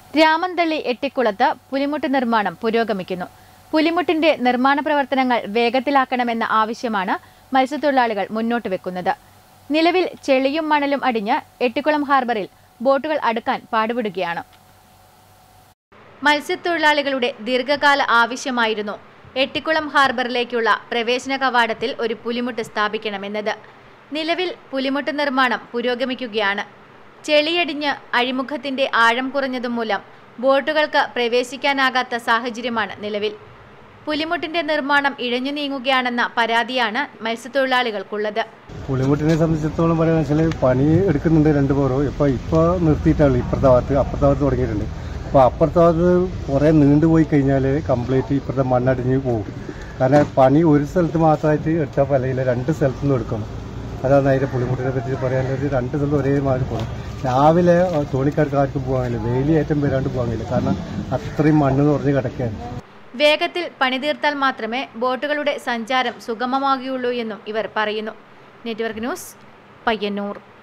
രാമന്തള്ളി എട്ടിക്കുളത്ത് പുലിമുട്ട് നിർമ്മാണം പുരോഗമിക്കുന്നു പുലിമുട്ടിന്റെ നിർമ്മാണ പ്രവർത്തനങ്ങൾ വേഗത്തിലാക്കണമെന്ന ആവശ്യമാണ് മത്സ്യത്തൊഴിലാളികൾ മുന്നോട്ട് വെക്കുന്നത് നിലവിൽ ചെളിയും മണലും അടിഞ്ഞ് എട്ടിക്കുളം ഹാർബറിൽ ബോട്ടുകൾ അടുക്കാൻ പാടുപെടുകയാണ് മത്സ്യത്തൊഴിലാളികളുടെ ദീർഘകാല ആവശ്യമായിരുന്നു എട്ടിക്കുളം ഹാർബറിലേക്കുള്ള പ്രവേശന കവാടത്തിൽ ഒരു പുലിമുട്ട് സ്ഥാപിക്കണമെന്നത് നിലവിൽ പുലിമുട്ട് നിർമ്മാണം പുരോഗമിക്കുകയാണ് ചെളിയടിഞ്ഞ് അഴിമുഖത്തിന്റെ ആഴം കുറഞ്ഞതും മൂലം ബോട്ടുകൾക്ക് പ്രവേശിക്കാനാകാത്ത സാഹചര്യമാണ് നിലവിൽ പുലിമുട്ടിന്റെ നിർമ്മാണം ഇഴഞ്ഞു നീങ്ങുകയാണെന്ന പരാതിയാണ് മത്സ്യത്തൊഴിലാളികൾക്കുള്ളത് പുളിമുട്ടിനെ സംബന്ധിച്ചിടത്തോളം പറയുക വെച്ചാൽ പണി എടുക്കുന്നുണ്ട് രണ്ട് പേരും ഇപ്പോൾ ഇപ്പോൾ നിർത്തിയിട്ടാണ് ഇപ്പുറത്തെ ഭാഗത്ത് അപ്പുറത്തെ ഭാഗത്ത് തുടങ്ങിയിട്ടുണ്ട് അപ്പോൾ അപ്പുറത്തെ ഭാഗത്ത് കുറേ നീണ്ടുപോയി കഴിഞ്ഞാൽ കംപ്ലീറ്റ് ഇപ്പുറത്തെ മണ്ണടിഞ്ഞ് പോകും കാരണം പണി ഒരു സ്ഥലത്ത് മാത്രമായിട്ട് എടുത്താൽ പലയില്ല രണ്ട് സ്ഥലത്തു നിന്നും എടുക്കണം അതാണ് അതിൻ്റെ പുളിമുട്ടിനെ പറ്റി പറയാനുള്ളത് രണ്ട് സ്ഥലത്ത് ഒരേ മാതിരി പോകണം രാവിലെ തോണിക്കാർക്ക് ആർക്കും പോകാനില്ല വെയിലേറ്റം വരാണ്ട് പോകാനില്ല കാരണം അത്രയും മണ്ണ് നിറഞ്ഞ് കിടക്കുകയാണ് വേഗത്തിൽ പണി തീർത്താൽ മാത്രമേ ബോട്ടുകളുടെ സഞ്ചാരം സുഗമമാകുകയുള്ളൂ എന്നും ഇവർ പറയുന്നു നെറ്റ്വർക്ക് ന്യൂസ് പയ്യന്നൂർ